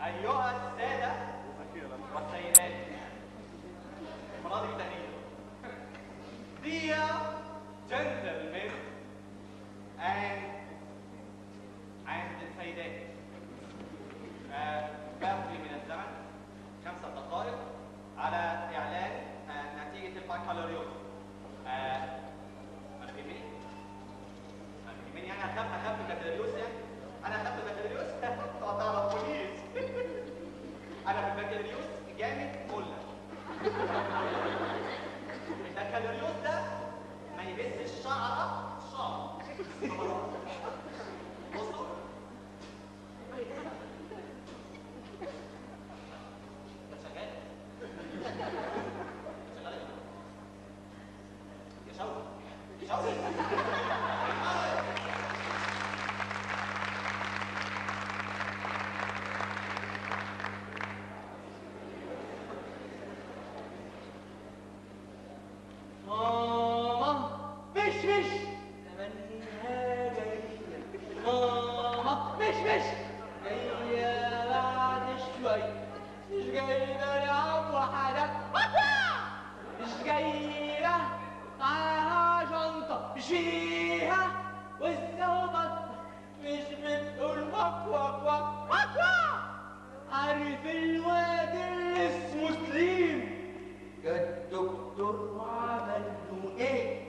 أيها السادة والسيدات مناطق التهنئة Dear gentlemen and and السيدات آه، باقي من الزمن خمسة دقائق على إعلان آه، نتيجة البكالوريوس آه، أنا بيهمني أنا بيهمني يعني أخاف أخاف من البكالوريوس يعني أنا أخاف من البكالوريوس تقطع البوليس أنا في البكالوريوس جامد كله البكالوريوس ده ما يبسش الشعرة شعر بصوا ده شغال شغال يا شوقي يا شوقي ماما مش مش تمنيها جاية ماما مش مش جاية بعد شوي مش جاية لعب وحدك مش جاية معاها شنطة مش فيها والزوبط مش بتقول وك وك وك وك وك عارف الواد اللي اسمه سليم جا الدكتور وعمل له ايه؟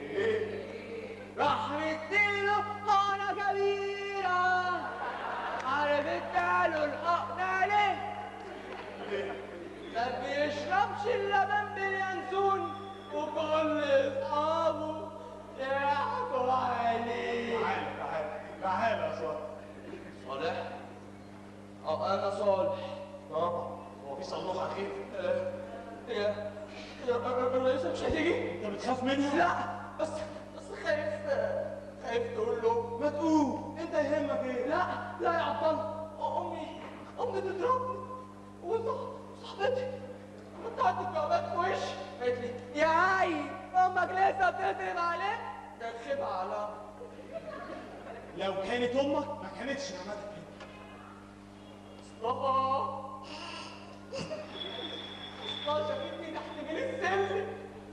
راح مديله حقنة كبيرة عارف اداله الحقنة ليه؟ ما بيشربش اللبن باليانسون وكل اصحابه ضحكوا عليه تعال تعال تعال يا صالح صالح؟ اه انا صالح طبعا هو في صلوح اخير آه، يا يا الرئيسة مش هتيجي؟ انت بتخاف منها؟ لا بس بس خايف خايف تقول له ما تقوم انت يهمك ايه؟ لا لا يا عبد الله امي امي بتضربني وانت صاحبتي انت هتتجوزك في وشي قالت لي يا عيل امك لسه بتضرب عليك ده خيب على لو كانت امك ما كانتش عملت كده مصطفى مصطفى شافتني تحت من السلم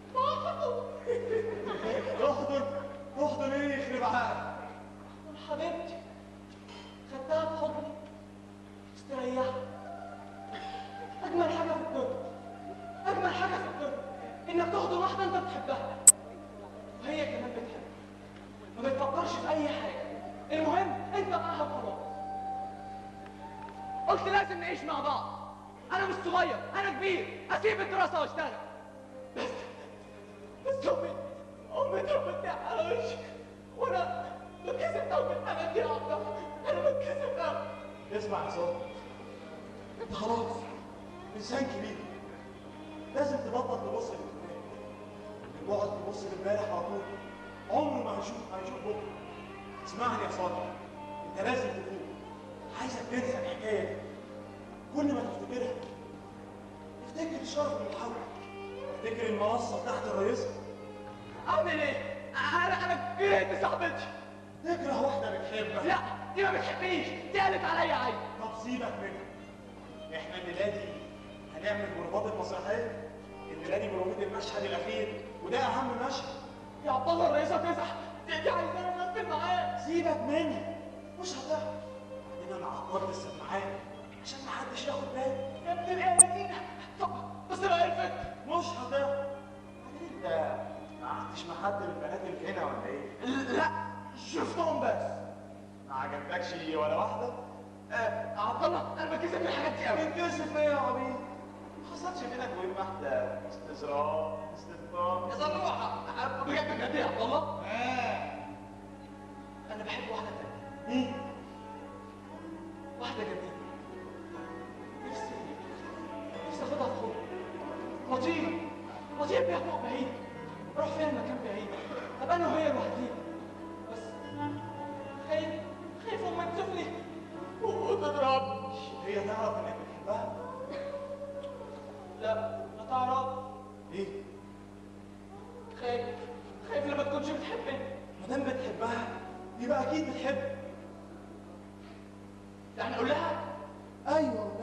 احضن احضن ايه يخرب عقلك حبيبتي خدتها في حضني استريحت اجمل حاجه في الدنيا اجمل حاجه في الدنيا انك تحضن واحده انت بتحبها وهي كمان بتحبك ما بتفكرش في اي حاجه المهم انت معاها وخلاص قلت لازم نعيش مع بعض انا مش صغير انا كبير اسيب الدراسه واشتغل بس بس امي امي ضربتني على وشي وانا بتكسف قوي من الحاجات دي يا عبد الله انا بتكسف قوي اسمع يا صالح انت خلاص انسان كبير لازم تبطل تبص للدنيا اللي بيقعد يبص لامبارح على طول عمره ما هيشوف هيشوف بكره اسمعني يا صالح انت لازم تفوق عايزك تنسى الحكايه دي كل ما تفتكرها افتكر الشرف اللي حولك افتكر المنصه بتاعت الرئيسه اعمل ايه؟ انا انا كرهت صاحبتي تكره واحده بتحبك لا دي ما بتحبنيش دي قالت عليا عيب طب سيبك منها احنا الليله دي هنعمل بروفات المسرحيه الليله دي بروفات المشهد الاخير وده اهم مشهد يا عبد الله الرئيسه تزح دي, دي عايزاني امثل معاه سيبك منها مش هتعرف بعدين انا عطلت السماعات عشان ما حدش ياخد باله يا ابن الآلين طب بس بقى عرفت مش هتعرف بعدين انت ما قعدتش مع حد من البنات اللي هنا ولا ايه؟ لا شفتهم بس ما عجبتكش ولا واحده؟ آه عبد الله انا بتكسف من الحاجات دي قوي بتنكسف ايه يا عبيط؟ ما حصلش بينك وبين واحده استظراف استهتار يا صلوحه بجد بجد يا عبد الله انا بحب واحده تانية مين؟ واحده جميله نفسي نفسي اخدها في حضني وطير وطير بيها فوق بعيد اروح فيها مكان بعيد ابقى انا وهي لوحدينا بس خايف خايف امي تشوفني وتضربني هي تعرف انك بتحبها؟ لا ما تعرف ليه؟ خايف خايف لما تكونش بتحبني ما دام بتحبها يبقى اكيد بتحب يعني اقول لها ايوه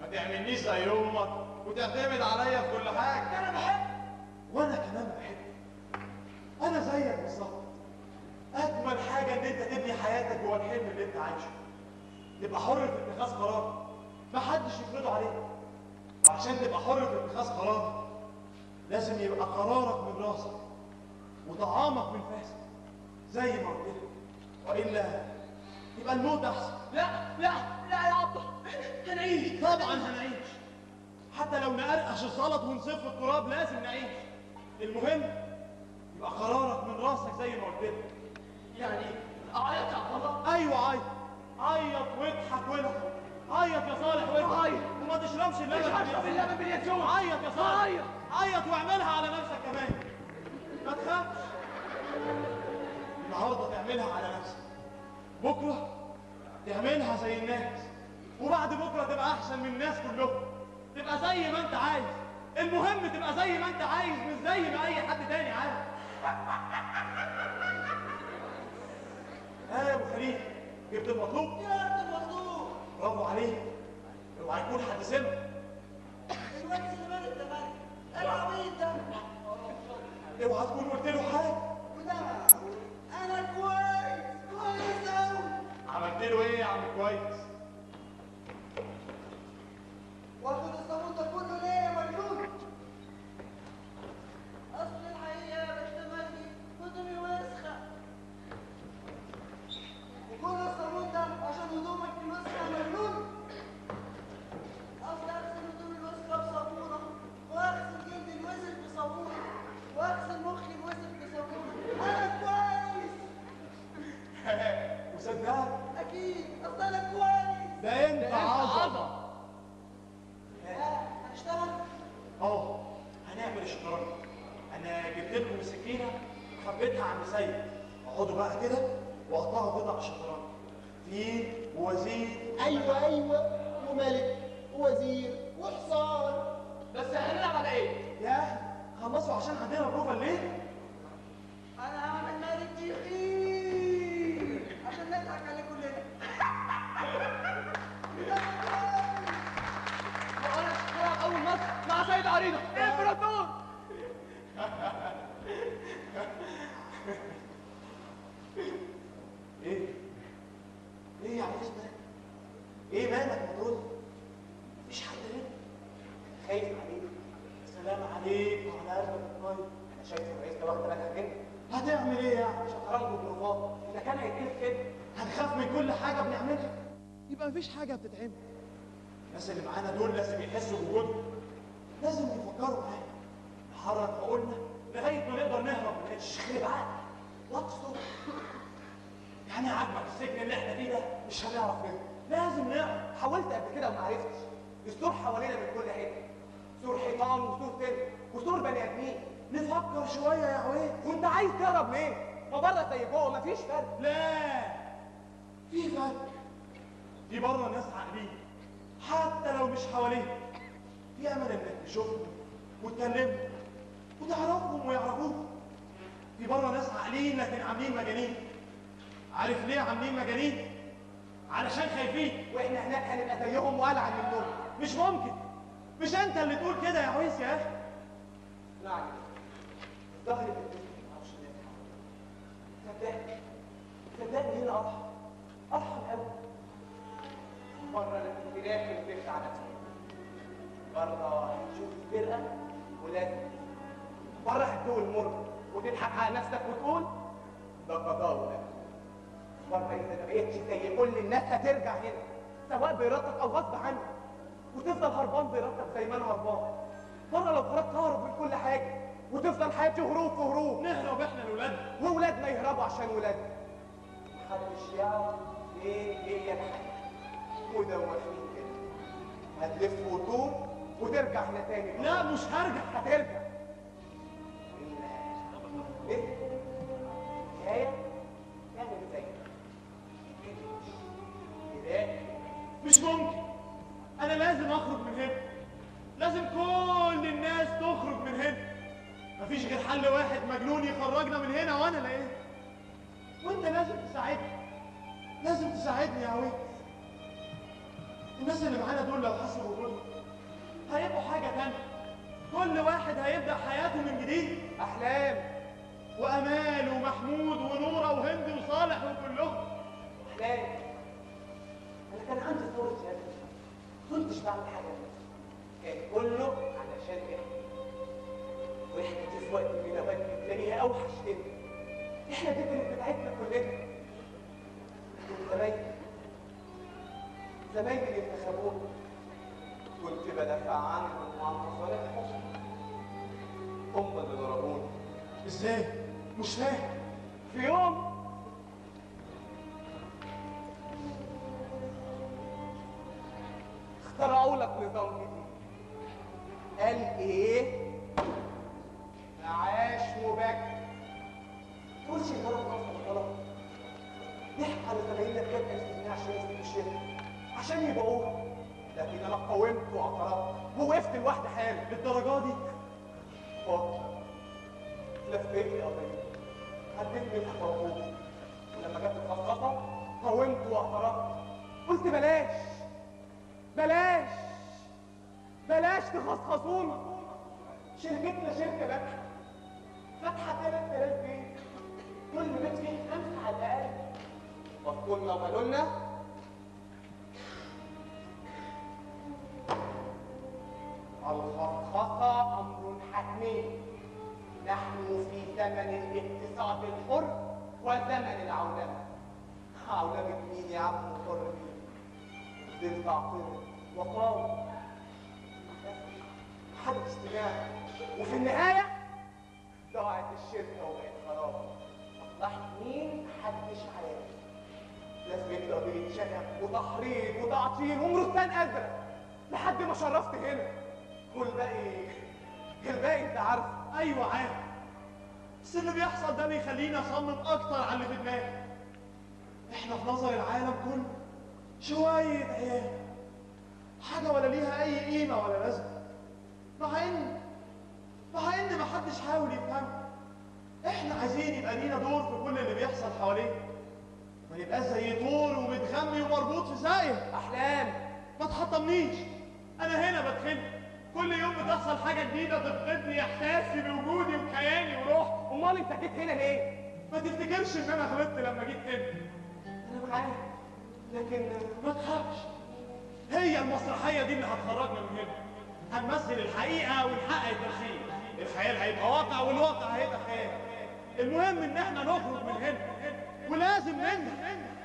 ما تعملنيش زي امك وتعتمد عليا في كل حاجه انا بحب وانا كمان بحبك انا زيك بالظبط اجمل حاجه ان انت تبني حياتك جوه الحلم اللي انت عايشه تبقى حر في اتخاذ قرار محدش يفرضه عليك وعشان تبقى حر في اتخاذ قرار لازم يبقى قرارك من راسك وطعامك من فاسك زي ما قلت لك والا يبقى الموت احسن لا لا لا يا عبده هنعيش طبعا هنعيش حتى لو نقرقش الزلط ونصف التراب لازم نعيش المهم يبقى قرارك من راسك زي ما قلت لك يعني اعيط يا عبد الله ايوه عيط عيط واضحك والعب عيط يا صالح والعب عيط. وما تشربش مش اللبن هشرب بالياسين. اللبن باليانسون عيط يا صالح عيط عيط واعملها على نفسك كمان ما تخافش النهارده تعملها على نفسك بكره تعملها زي الناس وبعد بكره تبقى احسن من الناس كلهم تبقى زي ما انت عايز المهم تبقى زي ما انت عايز مش زي ما اي حد تاني عايز ها يا ابو خليل جبت المطلوب يا المطلوب برافو عليك اوعى يكون حد سمع الواد اللي مالك ده مالك العبيط ده اوعى تكون قلت له حاجه وده معقول انا كويس كويس قوي عملت له ايه يا عم كويس واخد الصابون ده كله ليه يا مجنون اصل الحقيقه يا بنت مجدي هدومي وسخه وكل الصابون ده عشان هدومك الوسخه يا مجنون اصل اغسل هدومي الوسخه بصابونه واغسل جلدي الوسخ بصابونه واغسل مخي الوسخ بصابونه انا كويس وصدقني اكيد اصل انا كويس ده انت عظمه ها هنشتغل اه هنعمل الشطرنج انا جبت لكم السكينه وخبيتها عند سيد اقعدوا بقى كده وقطعوا قطع الشطرنج فيل ووزير ايوه ايوه وملك ووزير وحصان بس هنلعب على ايه؟ يا اخي خلصوا عشان عندنا بروفا الليل انا هعمل مالك تخين عشان نضحك عليه كلنا وانا هلعب اول ماتش مع سيد عريضه امبراطور ايه ايه يا عريس ده ايه مالك مطرود مفيش حد هنا خايف عليك سلام عليك وعلى قلبك الطيب انا شايف الرئيس ده واخد بالك منه هتعمل ايه يعني شطرنج وبروفات اذا كان هيتقلب كده هنخاف من كل حاجه بنعملها يبقى مفيش حاجه بتتعمل الناس اللي معانا دول لازم يحسوا بوجودنا لازم يفكروا معانا نحرك عقولنا لغايه ما نقدر نهرب من الشخير بعد واقصد يعني عاجبك السجن اللي احنا فيه ده مش هنعرف نهرب لازم نعرف حاولت قبل كده وما عرفتش السور حوالينا من كل حته سور حيطان وسور سلك وسور بني ادمين نفكر شويه يا عويد وانت عايز تهرب ليه؟ ما بره زي جوه مفيش فرق لا في فرق في بره ناس عاقلين حتى لو مش حواليك في امل انك تشوفهم وتكلمهم وتعرفهم ويعرفوك في بره ناس عاقلين لكن عاملين مجانين عارف ليه عاملين مجانين علشان خايفين واحنا هناك هنبقى زيهم والعن منهم مش ممكن مش انت اللي تقول كده يا عويس يا اخي اسمعني الظهر بالجسم ما اعرفش صدقني صدقني هنا ارحم ارحم قوي بره انا كنت داخل وقفت على نفسي بره هتشوف الفرقه ولازم بره هتدوق المر وتضحك على نفسك وتقول ده قضاء ولازم بره اذا ما بقتش زي كل الناس هترجع هنا سواء بارادتك او غصب عنك وتفضل هربان بارادتك زي ما انا هربان بره لو خرجت ههرب من كل حاجه وتفضل حياتي هروب في هروب نهرب احنا لاولادنا وولادنا يهربوا عشان ولادنا محدش يعرف ايه هي الحياه مدوخين كده هتلف وتدور وترجع هنا تاني لا مش هرجع هترجع ايه حكايه تعمل زي كده مش ممكن انا لازم اخرج من هنا لازم كل الناس تخرج من هنا مفيش غير حل واحد مجنون يخرجنا من هنا وانا لقيت وانت لازم تساعدني لازم تساعدني يا عويد الناس اللي معانا دول لو حسوا بوجودنا هيبقوا حاجة تانية كل واحد هيبدأ حياته من جديد احلام وأمال ومحمود ونورة وهند وصالح وكلهم احلام انا كان عندي ثورة يد كنتش بعمل حاجة كان كله علشان احنا واحنا دي في وقت من الاوقات بنلاقيها اوحش كده احنا دي كانت بتاعتنا كلنا زمايلي زمايلي اللي انتخبوني كنت بدافع عنهم وعن مصالحهم هم اللي ضربوني ازاي؟ مش فاهم في يوم اخترعوا لك نظام جديد قال ايه؟ معاش مبكر تقولش ان انا بنصب غلط ضحك على زمايلنا بكام الف جنيه عشان يسيبوا الشركه عشان يبيعوها لكن انا قاومت واعترضت ووقفت لوحدي حالي للدرجة دي فكر لفيت لي قضيه عديت منها موجود ولما جت الخصخصه قاومت واعترضت قلت بلاش بلاش بلاش تخصخصونا شركتنا شركه ناجحه فاتحه 3000 بيت كل بيت فيه خمسه على الاقل وكلنا ومالولنا الخصخصه امر حتمي نحن في زمن الاقتصاد الحر وزمن العولمه عولمه مين يا عم حر مين فضلت اعترض وقاوم محدش سمعني وفي النهايه ضاعت الشركه وبقت خراب مصلحه مين محدش عارف لفيت قضيه شنق وتحريض وتعطيل ومرستان ازرق لحد ما شرفت هنا والباقي الباقي انت عارفه ايوه عارف بس اللي بيحصل ده بيخليني اصمم اكتر على اللي في دماغي احنا في نظر العالم كله شويه عيال حاجه ولا ليها اي قيمه ولا لازمه مع ان مع ان محدش حاول يفهم احنا عايزين يبقى لينا دور في كل اللي بيحصل حوالينا ما نبقاش زي طور ومتغمي ومربوط في ساقيه احلام ما تحطمنيش انا هنا بتخن كل يوم بتحصل حاجه جديده تفقدني احساسي بوجودي وكياني وروحي امال انت جيت هنا ليه ما تفتكرش ان انا غلطت لما جيت هنا انا معاك لكن ما تخافش هي المسرحيه دي اللي هتخرجنا من هنا هنمثل الحقيقه ونحقق التمثيل الخيال هيبقى واقع والواقع هيبقى خيال المهم ان احنا نخرج من هنا ولازم ننجح